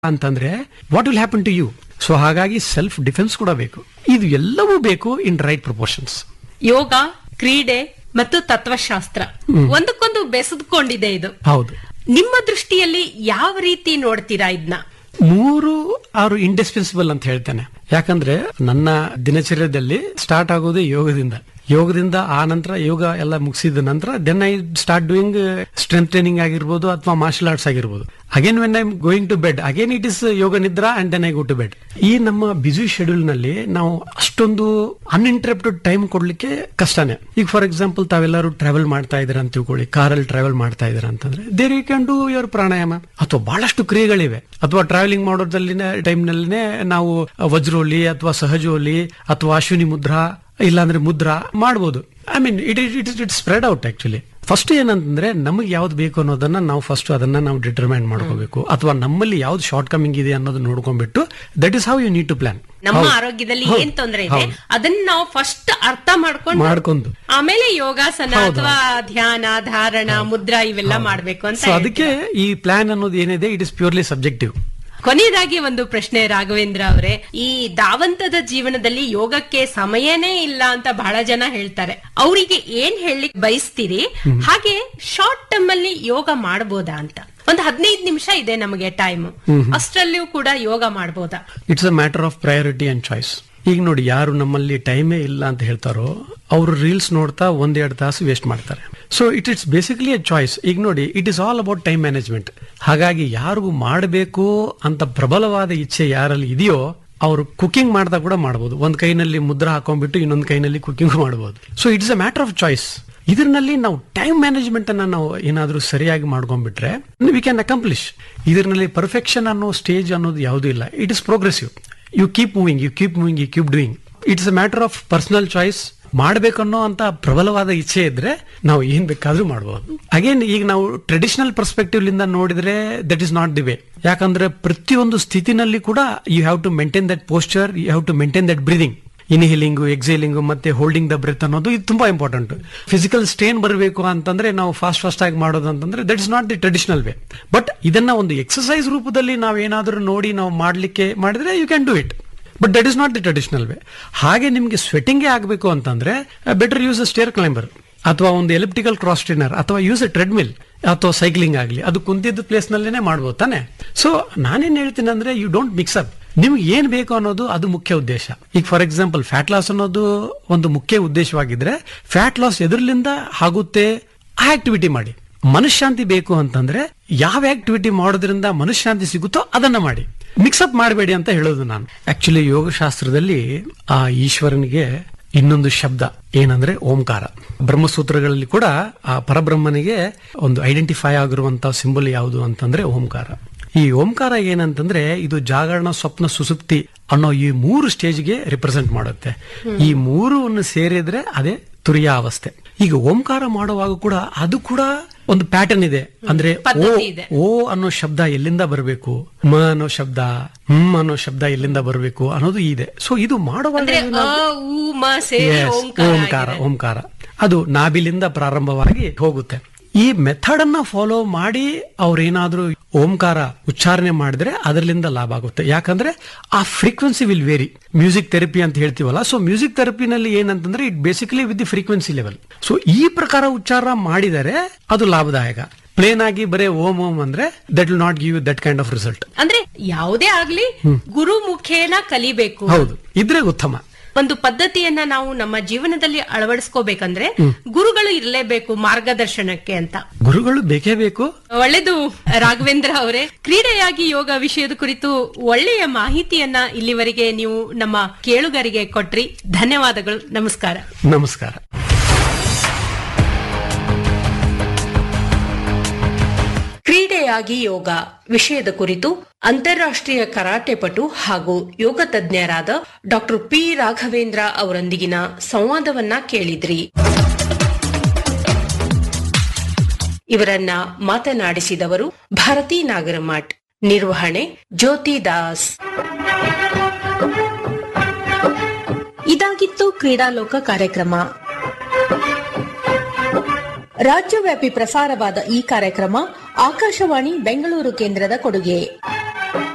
ಅಂತಂದ್ರೆ what will happen to you so ಹಾಗಾಗಿ self defence ಕೂಡ ಬೇಕು ಇದು ಎಲ್ಲವೂ ಬೇಕು ಇನ್ ರೈಟ್ ಪ್ರಪೋರ್ಷನ್ಸ್ ಯೋಗ ಕ್ರೀಡೆ ಮತ್ತು ತತ್ವಶಾಸ್ತ್ರ ಒಂದಕ್ಕೊಂದು ಬೆಸೆದುಕೊಂಡಿದೆ ಇದು ಹೌದು ನಿಮ್ಮ ದೃಷ್ಟಿಯಲ್ಲಿ ಯಾವ ರೀತಿ ನೋಡ್ತೀರಾ ಇದನ್ನ ಮೂರು ಆರು ಇಂಡಿಸ್ಪೆನ್ಸಿಬಲ್ ಅಂತ ಹೇಳ್ತೇನೆ ಯಾಕಂದ್ರೆ ನನ್ನ ದಿನಚರ್ಯದಲ್ಲಿ ಸ್ಟಾರ್ಟ್ ಆಗೋದು ಯೋಗದಿಂದ ಯೋಗದಿಂದ ಆ ನಂತರ ಯೋಗ ಎಲ್ಲ ಮುಗಿಸಿದ ನಂತರ then I start doing strength training ಆಗಿರ್ಬೋದು ಅಥವಾ ಮಾರ್ಷಲ್ ಆರ್ಟ್ಸ್ ಆಗಿರ್ಬೋದು again when I going to bed again it is yoga nidra and then I go to bed ಈ ನಮ್ಮ ಬ್ಯುಸಿ ಶೆಡ್ಯೂಲ್ ನಲ್ಲಿ ನಾವು ಅಷ್ಟೊಂದು ಅನ್ಇಂಟರಪ್ಟೆಡ್ ಟೈಮ್ ಕೊಡ್ಲಿಕ್ಕೆ ಕಷ್ಟನೇ ಈಗ ಫಾರ್ ಎಕ್ಸಾಂಪಲ್ ತಾವೆಲ್ಲರೂ ಟ್ರಾವೆಲ್ ಮಾಡ್ತಾ ಇದ್ದೀರಾ ಅಂತ ತಿಳ್ಕೊಳ್ಳಿ ಕಾರಲ್ಲಿ ಟ್ರಾವೆಲ್ ಮಾಡ್ತಾ ಇದ್ದೀರಾ ಅಂತಂದ್ರೆ there you can do your pranayama ಅಥವಾ ಬಹಳಷ್ಟು ಕ್ರಿಯೆಗಳಿವೆ ಅಥವಾ ಟ್ರಾವೆಲಿಂಗ್ ಮಾಡೋದ್ರಲ್ಲಿನ ಟೈಮ್ ನಲ್ಲಿನೇ ನಾವು ವಜ್ರೋಲಿ ಅಥವಾ ಸಹಜೋಲಿ ಅಥವಾ ಅಶ್ವಿನಿ ಮುದ್ರಾ ಇಲ್ಲಾಂದ್ರೆ ಮುದ್ರಾ ಮಾಡಬಹುದು I mean it it it it spread out actually first ಏನಂತಂದ್ರೆ ನಮಗೆ ಯಾವ್ದು ಬೇಕು ಅನ್ನೋದನ್ನ ನಾವು ಫಸ್ಟ್ ಅದನ್ನ ನಾವು ಡಿಟರ್ಮೈನ್ ಮಾಡ್ಕೋಬೇಕು ಅಥವಾ ನಮ್ಮಲ್ಲಿ ಯಾವ್ದು ಶಾರ್ಟ್ ಕಮಿಂಗ್ ಇದೆ ಅನ್ನೋದನ್ನ ನೋಡ್ಕೊಂಡ್ಬಿಟ್ಟು that is how you need to plan ನಮ್ಮ ಆರೋಗ್ಯದಲ್ಲಿ ಏನ್ ತೊಂದರೆ ಇದೆ ಅದನ್ನ ನಾವು ಫಸ್ಟ್ ಅರ್ಥ ಮಾಡ್ಕೊಂಡು ಮಾಡ್ಕೊಂಡು ಆಮೇಲೆ ಯೋಗಾಸನ ಅಥವಾ ಧ್ಯಾನ ಧಾರಣ ಮುದ್ರಾ ಇವೆಲ್ಲ ಮಾಡ್ಬೇಕು ಅಂತ ಸೊ ಅದಕ್ಕೆ ಈ ಪ್ಲಾನ್ ಅನ್ನೋದು ಏನಿದೆ ಇಟ್ ಇಸ್ ಪ್ಯೂರ್ಲಿ ಸಬ್ಜೆಕ್ಟಿವ್ ಕೊನೆಯದಾಗಿ ಒಂದು ಪ್ರಶ್ನೆ ರಾಘವೇಂದ್ರ ಅವರೇ ಈ ಧಾವಂತದ ಜೀವನದಲ್ಲಿ ಯೋಗಕ್ಕೆ ಸಮಯನೇ ಇಲ್ಲ ಅಂತ ಬಹಳ ಜನ ಹೇಳ್ತಾರೆ ಅವರಿಗೆ ಏನ್ ಹೇಳಲಿಕ್ಕೆ ಬಯಸ್ತೀರಿ ಹಾಗೆ ಶಾರ್ಟ್ ಟರ್ಮ್ ಅಲ್ಲಿ ಯೋಗ ಮಾಡಬಹುದಾ ಅಂತ ಒಂದು ಹದಿನೈದು ನಿಮಿಷ ಇದೆ ನಮಗೆ ಟೈಮ್ ಅಷ್ಟರಲ್ಲಿಯೂ ಕೂಡ ಯೋಗ ಮಾಡಬಹುದಾ it's a matter of priority and choice ಈಗ ನೋಡಿ ಯಾರು ನಮ್ಮಲ್ಲಿ ಟೈಮೇ ಇಲ್ಲ ಅಂತ ಹೇಳ್ತಾರೋ ಅವರು ರೀಲ್ಸ್ ನೋಡ್ತಾ ಒಂದೆರಡು ತಾಸು ವೇಸ್ಟ್ ಮಾಡ್ತಾರೆ so it it's basically a choice ಈಗ ನೋಡಿ it is all about time management ಹಾಗಾಗಿ ಯಾರಿಗೂ ಮಾಡಬೇಕು ಅಂತ ಪ್ರಬಲವಾದ ಇಚ್ಛೆ ಯಾರಲ್ಲಿ ಇದೆಯೋ ಅವರು ಕುಕಿಂಗ್ ಮಾಡ್ತಾ ಕೂಡ ಮಾಡಬಹುದು ಒಂದ್ ಕೈನಲ್ಲಿ ಮುದ್ರಾ ಹಾಕೊಂಡ್ಬಿಟ್ಟು ಇನ್ನೊಂದ್ ಕೈನಲ್ಲಿ ಕುಕಿಂಗ್ ಮಾಡಬಹುದು so it's a matter of choice ಇದರಲ್ಲಿ ನಾವು ಟೈಮ್ ಮ್ಯಾನೇಜ್ಮೆಂಟ್ ಅನ್ನ ನಾವು ಏನಾದ್ರೂ ಸರಿಯಾಗಿ ಮಾಡ್ಕೊಂಡ್ಬಿಟ್ರೆ ವಿ ಕ್ಯಾನ್ ಅಕಂಪ್ಲಿಷ್ ಇದರಲ್ಲಿ ಪರ್ಫೆಕ್ಷನ್ ಅನ್ನೋ ಸ್ಟೇಜ್ ಅನ್ನೋದು ಯಾವುದೂ ಇಲ್ಲ it is progressive you keep moving you keep moving you keep doing it's a matter of personal choice ಮಾಡಬೇಕನ್ನೋ ಅಂತ ಪ್ರಬಲವಾದ ಇಚ್ಛೆ ಇದ್ರೆ ನಾವು ಏನ್ ಬೇಕಾದ್ರೂ ಮಾಡಬಹುದು ಅಗೇನ್ ಈಗ ನಾವು ಟ್ರೆಡಿಷನಲ್ ಪರ್ಸ್ಪೆಕ್ಟಿವ್ ಲಿಂದ ನೋಡಿದ್ರೆ that is not the way ಯಾಕಂದ್ರೆ ಪ್ರತಿಯೊಂದು ಸ್ಥಿತಿನಲ್ಲಿ ಕೂಡ you have to maintain that posture you have to maintain that breathing inhaling exhaling ಮತ್ತೆ ಹೋಲ್ಡಿಂಗ್ ದ ಬ್ರೆತ್ ಅನ್ನೋದು ಇದು ತುಂಬಾ ಇಂಪಾರ್ಟೆಂಟ್ ಫಿಸಿಕಲ್ ಸ್ಟೇನ್ ಬರಬೇಕು ಅಂತಂದ್ರೆ ನಾವು ಫಾಸ್ಟ್ ಫಾಸ್ಟ್ ಆಗಿ ಮಾಡೋದು ಅಂತಂದ್ರೆ that is not the traditional way but ಇದನ್ನ ಒಂದು ಎಕ್ಸಸೈಸ್ ರೂಪದಲ್ಲಿ ನಾವೇನಾದ್ರೂ ನೋಡಿ ನಾವು ಮಾಡ್ಲಿಕ್ಕೆ ಮಾಡಿದ್ರೆ you can do it but that is not the traditional way ಹಾಗೆ ನಿಮ್ಗೆ ಸ್ವೆಟಿಂಗೇ ಆಗಬೇಕು ಅಂತಂದ್ರೆ better use a stair climber ಅಥವಾ ಒಂದು ಎಲಿಪ್ಟಿಕಲ್ ಕ್ರಾಸ್ ಟ್ರೈನರ್ ಅಥವಾ ಯೂಸ್ ಅ ಟ್ರೆಡ್ಮಿಲ್ ಅಥವಾ ಸೈಕ್ಲಿಂಗ್ ಆಗಲಿ ಅದು ಕುಂತಿದ್ದ ಪ್ಲೇಸ್ ನಲ್ಲೇನೆ ಮಾಡ್ಬೋದು ತಾನೆ ಸೊ ನಾನೇನ್ ಹೇಳ್ತೀನಿ ಅಂದ್ರೆ ಯು ಡೋಂಟ್ ಮಿಕ್ಸ್ ಅಪ್ ನಿಮ್ಗೆ ಏನ್ ಬೇಕು ಅನ್ನೋದು ಅದು ಮುಖ್ಯ ಉದ್ದೇಶ ಈಗ ಫಾರ್ ಎಕ್ಸಾಂಪಲ್ ಫ್ಯಾಟ್ ಲಾಸ್ ಅನ್ನೋದು ಒಂದು ಮುಖ್ಯ ಉದ್ದೇಶವಾಗಿದ್ರೆ ಫ್ಯಾಟ್ ಲಾಸ್ ಎದುರ್ಲಿಂದ ಆಗುತ್ತೆ ಆ ಆಕ್ಟಿವಿಟಿ ಮಾಡಿ ಮನಃಶಾಂತಿ ಬೇಕು ಅಂತಂದ್ರೆ ಯಾವ ಆಕ್ಟಿವಿಟಿ ಮಾಡೋದ್ರಿಂದ ಮನಃಶಾಂತಿ ಸಿಗುತ್ತೋ ಅದನ್ನ ಮಾಡಿ ಮಿಕ್ಸಪ್ ಮಾಡಬೇಡಿ ಅಂತ ಹೇಳೋದು ನಾನು ಆಕ್ಚುಲಿ ಯೋಗಶಾಸ್ತ್ರದಲ್ಲಿ ಆ ಈಶ್ವರನಿಗೆ ಇನ್ನೊಂದು ಶಬ್ದ ಏನಂದ್ರೆ ಓಂಕಾರ ಬ್ರಹ್ಮಸೂತ್ರಗಳಲ್ಲಿ ಕೂಡ ಆ ಪರಬ್ರಹ್ಮನಿಗೆ ಒಂದು ಐಡೆಂಟಿಫೈ ಆಗಿರುವಂತಹ ಸಿಂಬಲ್ ಯಾವುದು ಅಂತಂದ್ರೆ ಓಂಕಾರ ಈ ಓಂಕಾರ ಏನಂತಂದ್ರೆ ಇದು ಜಾಗರಣ ಸ್ವಪ್ನ ಸುಸುಪ್ತಿ ಅನ್ನೋ ಈ ಮೂರು ಸ್ಟೇಜ್ಗೆ ರಿಪ್ರೆಸೆಂಟ್ ಮಾಡುತ್ತೆ ಈ ಮೂರು ಸೇರಿದ್ರೆ ಅದೇ ತುರಿಯಾವಸ್ಥೆ ಈಗ ಓಂಕಾರ ಮಾಡುವಾಗ ಕೂಡ ಅದು ಕೂಡ ಒಂದು ಪ್ಯಾಟರ್ನ್ ಇದೆ ಅಂದ್ರೆ ಓ ಪದ್ಧತಿ ಇದೆ. ಓ ಅನ್ನೋ ಶಬ್ದ ಎಲ್ಲಿಂದ ಬರಬೇಕು ಮ ಅನ್ನೋ ಶಬ್ದ ಹ್ಮ್ ಅನ್ನೋ ಶಬ್ದ ಎಲ್ಲಿಂದ ಬರಬೇಕು ಅನ್ನೋದು ಇದೆ ಸೊ ಇದು ಮಾಡುವಾಗ ಅಂದ್ರೆ ಏನು ನಾವು- ಅ, ಉ, ಮ ಸೇರಿ Yes, ಓಂಕಾರ ಓಂಕಾರ ಆಗಿದೆ. ಓಂಕಾರ ಅದು ನಾಭಿಲಿಂದ ಪ್ರಾರಂಭವಾಗಿ ಹೋಗುತ್ತೆ ಈ ಮೆಥಡ್ ಅನ್ನ ಫಾಲೋ ಮಾಡಿ ಅವ್ರೇನಾದ್ರೂ ಓಂಕಾರ ಉಚ್ಚಾರಣೆ ಮಾಡಿದ್ರೆ ಅದರಿಂದ ಲಾಭ ಆಗುತ್ತೆ ಯಾಕಂದ್ರೆ ಆ frequency will vary music therapy ಅಂತ ಹೇಳ್ತೀವಲ್ಲ ಸೊ ಮ್ಯೂಸಿಕ್ ಥೆರಪಿನಲ್ಲಿ ಏನಂತಂದ್ರೆ it basically with the frequency level so ಈ ಪ್ರಕಾರ ಉಚ್ಚಾರ ಮಾಡಿದರೆ ಅದು ಲಾಭದಾಯಕ ಪ್ಲೇನ್ ಆಗಿ ಬರೇ ಓಂ ಓಂ ಅಂದ್ರೆ that will not give that kind of result ಅಂದ್ರೆ ಯಾವುದೇ ಆಗ್ಲಿ ಗುರು ಮುಖೇನ ಕಲಿಬೇಕು ಹೌದು ಇದ್ರೆ ಉತ್ತಮ ಒಂದು ಪದ್ಧತಿಯನ್ನ ನಾವು ನಮ್ಮ ಜೀವನದಲ್ಲಿ ಅಳವಡಿಸ್ಕೋಬೇಕಂದ್ರೆ ಗುರುಗಳು ಇರಲೇಬೇಕು ಮಾರ್ಗದರ್ಶನಕ್ಕೆ ಅಂತ ಗುರುಗಳು ಬೇಕೇ ಬೇಕು ಒಳ್ಳೆದು ರಾಘವೇಂದ್ರ ಅವರೇ ಕ್ರೀಡೆಯಾಗಿ ಯೋಗ ವಿಷಯದ ಕುರಿತು ಒಳ್ಳೆಯ ಮಾಹಿತಿಯನ್ನ ಇಲ್ಲಿವರೆಗೆ ನೀವು ನಮ್ಮ ಕೇಳುಗರಿಗೆ ಕೊಟ್ರಿ ಧನ್ಯವಾದಗಳು ನಮಸ್ಕಾರ ನಮಸ್ಕಾರ ಕ್ರೀಡೆಯಾಗಿ ಯೋಗ ವಿಷಯದ ಕುರಿತು ಅಂತಾರಾಷ್ಟ್ರೀಯ ಕರಾಟೆ ಪಟು ಹಾಗೂ ಯೋಗ ತಜ್ಞರಾದ ಡಾಕ್ಟರ್ ಪಿ ರಾಘವೇಂದ್ರ ಅವರೊಂದಿಗಿನ ಸಂವಾದವನ್ನ ಕೇಳಿದ್ರಿ ಇವರನ್ನ ಮಾತನಾಡಿಸಿದವರು ಭಾರತಿ ನಾಗರಮಠ್ ನಿರ್ವಹಣೆ ಜ್ಯೋತಿ ದಾಸ್ ಇದಾಗಿತ್ತು ಕ್ರೀಡಾಲೋಕ ಕಾರ್ಯಕ್ರಮ ರಾಜ್ಯವ್ಯಾಪಿ ಪ್ರಸಾರವಾದ ಈ ಕಾರ್ಯಕ್ರಮ ಆಕಾಶವಾಣಿ ಬೆಂಗಳೂರು ಕೇಂದ್ರದ ಕೊಡುಗೆ